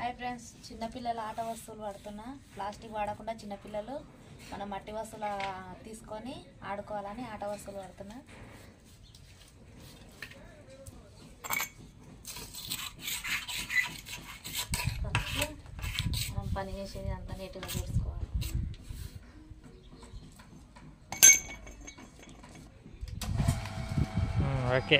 Hi friends చిన్నపిల్లల ఆట వస్తువులు వాడుతున్నా ప్లాస్టిక్ వాడకుండా చిన్నపిల్లలు మన మట్టి వస్తువులు తీసుకొని ఆడుకోవాలని ఆట వస్తువులు వాడుతున్నా ఫస్ట్ మనం పని చేసేది అంతా నీట్గా చూసుకోవాలి ఉమ్, ఓకే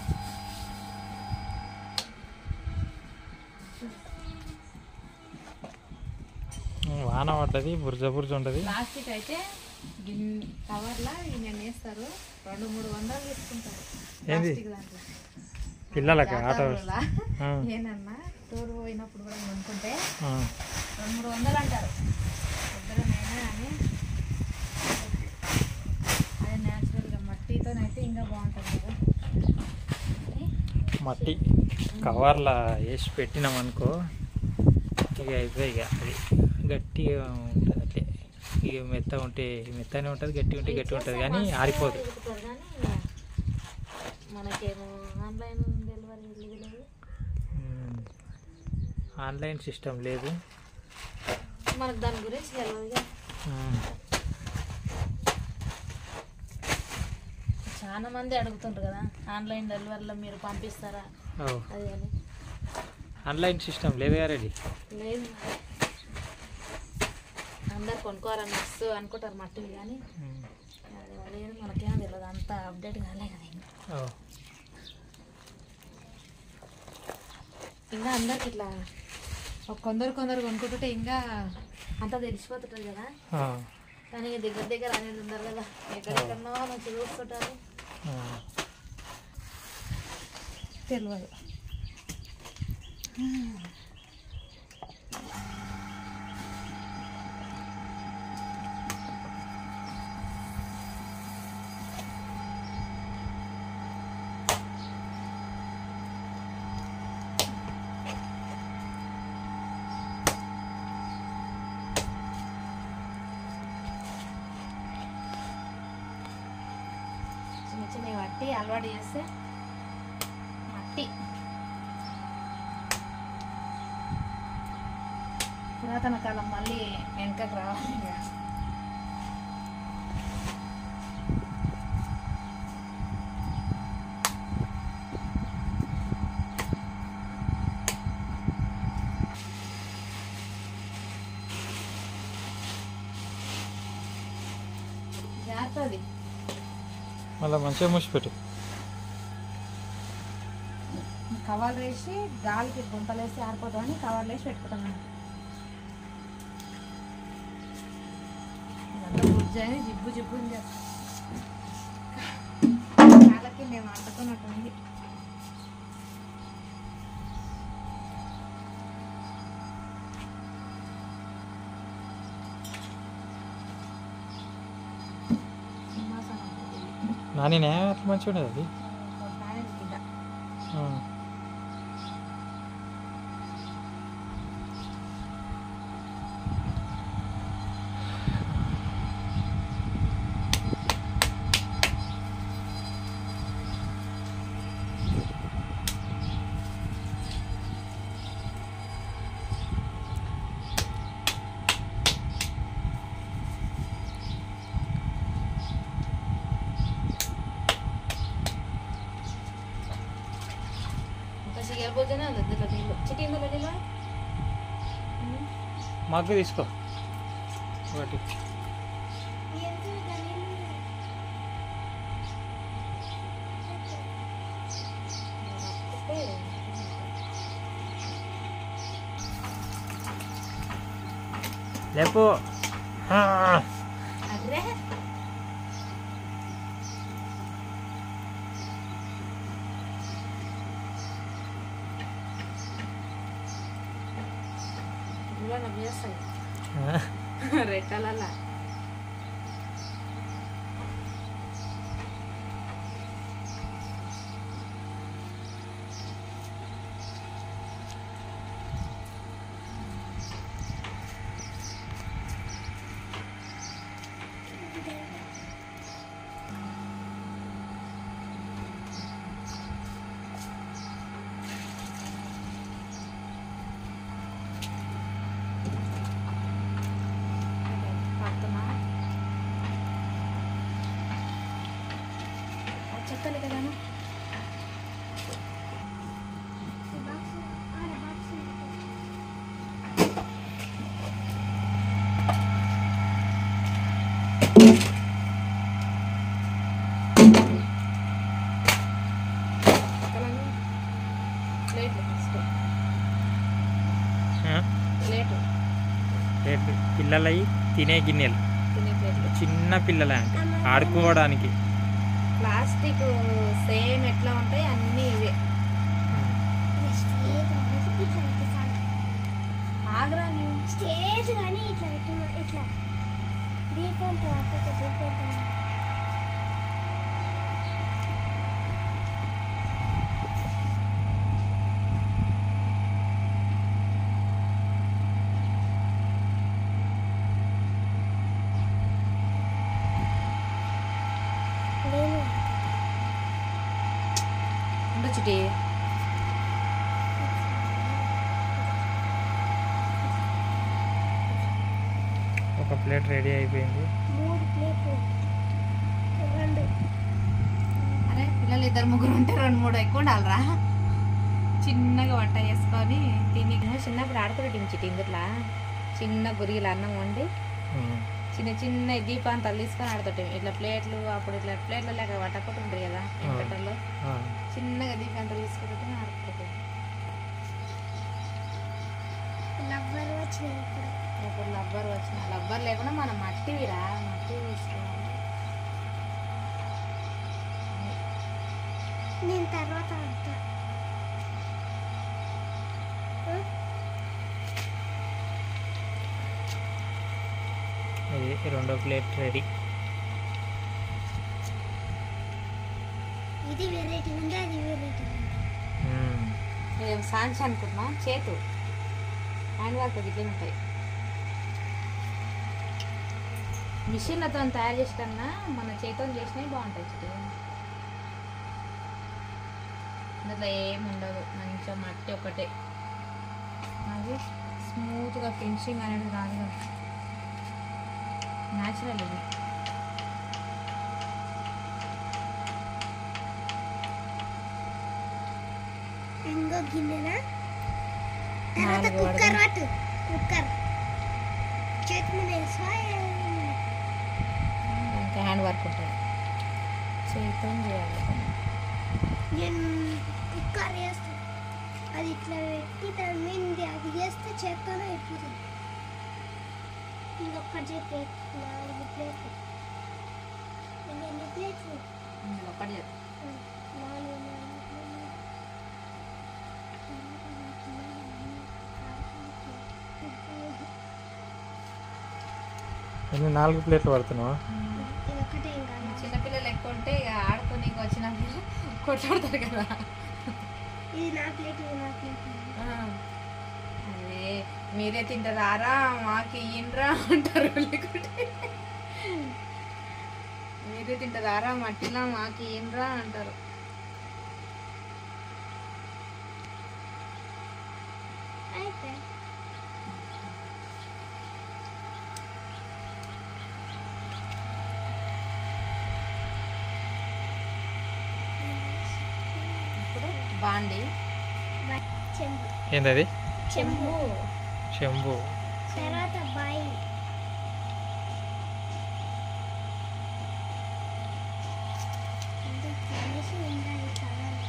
ఉమ్, వాన పడ్డది బుర్జ బుర్జ ఉంటుంది ప్లాస్టిక్ అయితే గిన్ కవర్లా నేను వేస్తారు రెండు మూడు వందలు తీసుకుంటారు ఏంది? ప్లాస్టిక్ దాంట్లో పిల్లలకి ఆట జాతరలో ఆ, ఏనన్నా టూర్ పోయినప్పుడు కూడా కొనుక్కుంటే ఆ, రెండు మూడు వందలు అంటారు ఇద్దరమైనా కానీ అది న్యాచురల్గా మట్టితోనైతే ఇంకా బాగుంటుంది కదా అని మట్టి కవర్లా వేసి పెట్టినాం అనుకో ఇక అయిపోయి ఇక అది గట్టిగా ఉంటుంది అట్లే ఇక మెత్త ఉంటే మెత్తనే ఉంటుంది గట్టి ఉంటే గట్టి ఉంటుంది కానీ ఆరిపోదు తిరుగుతారు కానీ ఇక మనకేమో ఆన్లైన్ డెలివరీ లేదు ఉమ్, ఆన్లైన్ సిస్టమ్ లేదు మనకు దాని గురించి తెలియదు ఇక. ఉమ్, చాలా మంది అడుగుతుంటారు కదా ఆన్లైన్ డెలివరీలో మీరు పంపిస్తారా ఓ, అది అని ఆన్లైన్ సిస్టమ్ లేదు రెడీ లేదు మరి. అందరు కొనుక్కోవాలని వస్తూ అనుకుంటారు మట్టివి కానీ అది లేదు మనకేం తెలియదు అంత అప్డేట్ కాలే కదా ఇంకా. ఇంకా అందరికి ఇట్లా ఒక కొందరు కొందరు కొనుక్కుంటుంటే ఇంకా అంతా తెలిసిపోతుంటుంది కదా కానీ ఇక దగ్గర దగ్గర అనేది ఉండరు కదా ఎక్కడెక్కడనో మంచి చూస్తుంటారు తెలియదు చిన్న చిన్నవి పట్టి అలవాటు చేస్తే మట్టి పురాతన కాలం మళ్ళీ వెనకకు రావాలి ఇక. జాగ్రత్తది మళ్ళీ మంచిగా మూసిపెట్టు కవర్ వేసి గాలికి గుంతలు వేసి ఆరిపోతామని కవర్ వేసి పెట్టుకుంటాం మనం ఇదంతా బుజ్జని జిబ్బు జిబ్బు ఉంది కదా. కాళ్ళకి మేము అంటుకున్నట్టుంది సింహాసనం ఇది. నానినే అట్లా మంచిగా ఉండదు అది ఒక నాణ్యత కింద. ఆ. ఇంకా సిగర్ పోతేనే ఉంది ఇందులో నీళ్ళు చిటి ఇందులో నీళ్ళు మగ్గు తీసుకో ఒకటి లేపు ఆ. అర్రే ఇలా నవ్వేస్తాయి ఆ. రెక్కలల్లా కుడతాలి కదాను ప్లేట్లు ఫస్ట్ ప్లేటు రేపు పిల్లలవి తినే గిన్నెలు తినే ప్లేట్లు చిన్న పిల్లలే అంటే ఆడుకోవడానికి ప్లాస్టిక్ సేమ్ ఎట్లా ఉంటాయి అన్నీ ఇవే ఆగ్రా నువ్వు స్టేజ్ కానీ ఇట్లా పెట్టు ఇట్లా దీపం పక్కకు దీపం నేను ఉండొచ్చు టీ ఒక ప్లేట్ రెడీ అయిపోయింది మూడు ప్లేట్లు రెండు అరే పిల్లలు ఇద్దరు ముగ్గురు ఉంటే రెండు మూడు ఎక్కువ ఉండాలిరా చిన్నగా వంట చేసుకొని తిని చిన్నప్పుడు ఆడుకునే చిట్టి ఇందుట్లా చిన్న గురిగిల అన్నం వండి ఉమ్. చిన్న చిన్న దీపాంతాలు తీసుకొని ఆడుతుంటే ఇట్లా ప్లేట్లు అప్పుడు ఇట్లా ప్లేట్లు లేక వట్టకొట్టు ఉంటుంది కదా వెంకటల్లో ఆ. చిన్నగా దీపాంతాలు తీసుకుంటే ఆడుకుంటుంది లవ్వర్ వచ్చినాయి ఇప్పుడు ఇప్పుడు లబ్బర్ వచ్చిన లబ్బర్ లేకుండా మనం మట్టివిరా మట్టి తీసుకోవాలి నేను తర్వాత ఆడతా ఇది రెండో ప్లేట్ రెడీ ఇది వెరైటీ ఉంది అది వెరైటీ ఉంది ఉమ్. మేము సాంచి అనుకుంటున్నాం చేతు హ్యాండ్ వర్క్ గిట్లే ఉంటాయి మిషన్లతో తయారు చేసినా మన చేతితో చేసినవి బాగుంటాయి చిటి ఇందులో ఏం ఉండదు మంచిగా మట్టి ఒకటే అది స్మూత్గా ఫినిషింగ్ అనేది రాదు కదా న్యాచురల్ ఇది ఇంకో గిన్నెనా తర్వాత నాలుగు కుక్కర్ వడగ- పట్టు కుక్కర్ చేతి మీద వేసా ఇంకా హ్యాండ్ వర్క్ ఉంటుంది చేతితో చేయాలి నేను కుక్కర్ వేస్తా అది ఇట్లా పెట్టి దాని మీద అది చేస్తే చేత్తోనే అయిపోతుంది ఇంకొకటి ప్లేట్ నాలుగు ప్లేట్లు ఇంకా ఎన్ని ప్లేట్లు ఒకటి చేద్దాం. నాలుగు నాలుగు ప్లేట్లు. ఎన్ని నాలుగు ప్లేట్లు పడుతున్నావా ఇది ఒకటే ఇంకా చిన్నపిల్లలు ఎక్కువ ఉంటే ఇక ఆడుకొని వచ్చినప్పుడు కొట్లాడతారు కదా ఇది నా ప్లేట్ ఇది నా ప్లేట్ అదే మీరే తింటారా మాకు ఇయ్యండ్రా అంటారు లేకుంటే మీరే తింటారా మట్టిలా మాకు ఇయ్యండ్రా అంటారు అయితే ఇప్పుడు బాండి చెంబు ఏంటది చెంబు చెంబు తర్వాత బాయి ఇది కలిసి ఉండాలి కలర్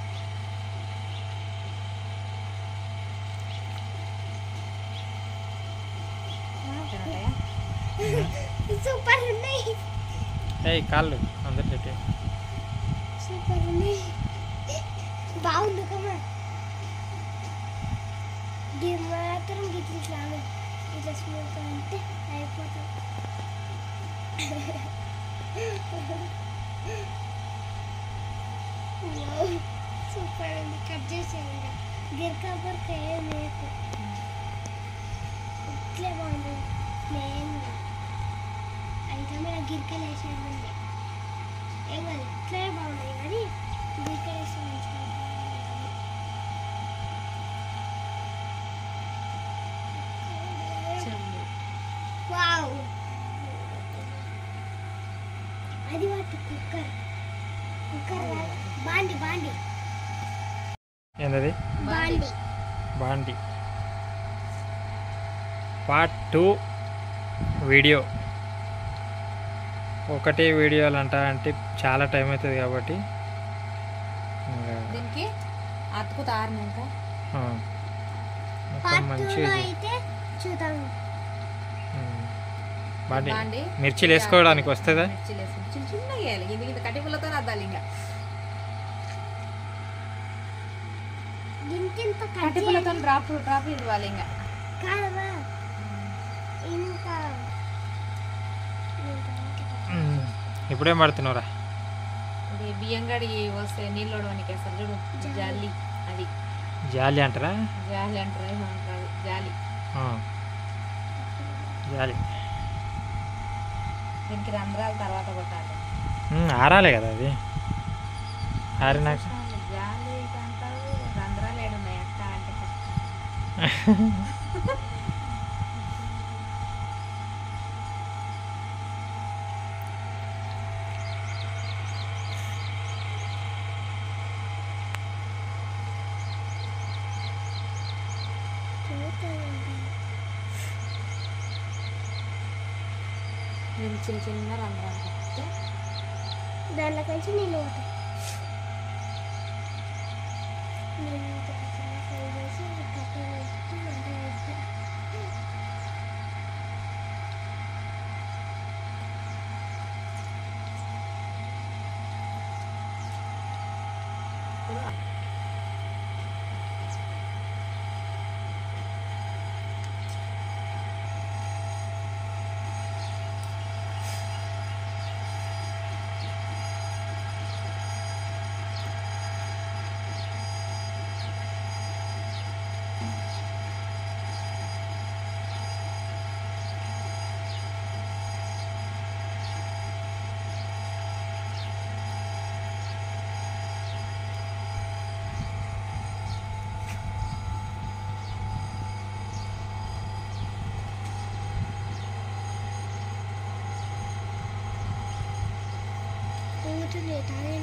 తినటాయా? సూపర్ ఉన్నాయి ఏయ్ కాళ్ళు అందరు చెట్టు సూపర్ ఉన్నాయి బాగుంది కమా ఇది మాత్రం గిట్ల ఇట్లా అను. ఇట్లా స్మూత్ అంటే అయిపోతుంది సూపర్ ఉంది కట్ చేసేయండి గిరకా బొరక ఏం లేదు ఇట్లే బాగుంది మెయిన్గా అయితే మీద గిరకలు వేసేది ఉంది ఏం కాదు ఇట్లే బాగున్నాయి కానీ గిరకలు వేస్తే మంచిగా చెంబు. వావ్ అది వాటి కుక్కర్ కుక్కర్ ఏంటది బాండి బాండి పార్ట్ టూ వీడియో ఒకటే వీడియోలు అంట అంటే చాలా టైం అవుతుంది కాబట్టి ఇంకా, దీనికి అతుకుతారు ఇంకా ఆ, మొత్తం పార్ట్ మంచిగా టూలో చే- అయితే చూద్దాం ఉమ్. బాండి బాండి మిర్చీలు వేసుకోవడానికి వస్తుందా మిర్చీలు వేసి చిన్న చిన్నగా వేయాలి ఇది ఇంత కట్టి పుల్లతో అద్దాలి ఇంకా ఇంత ఇంత కట్టి కట్టి పుల్లతో డ్రాప్ డ్రాప్ ఇవ్వాలి ఇంకా కాదమ్మా ఇంత ఇంత ఉమ్. ఇప్పుడేం పడుతున్నావురా ఇది బియ్యం గడి వస్తే నీళ్ళు వడవనికి వేస్తారు చూడు జాలి అది జాలి అంటారా జాలి అంటారు ఏమంటారు జాలి ఆ. జాలి దీనికి రంధ్రాల తర్వాత కొట్టాలి ఉమ్, ఆరాలే కదా అది ఆరినాక జాలి ఇది అంటారు రంధ్రాలు ఏడున్నాయి అక్క అంటే కష్టం దీనికి చిన్న చిన్న రంధ్రాలు కొడితే దాంట్లో కొంచెం నీళ్ళు పోతాయి నీళ్ళు చిన్న చిన్న ఫ్రై చేసి కట్టి వేసి మంట వేసి ఊగుతుంది తాగే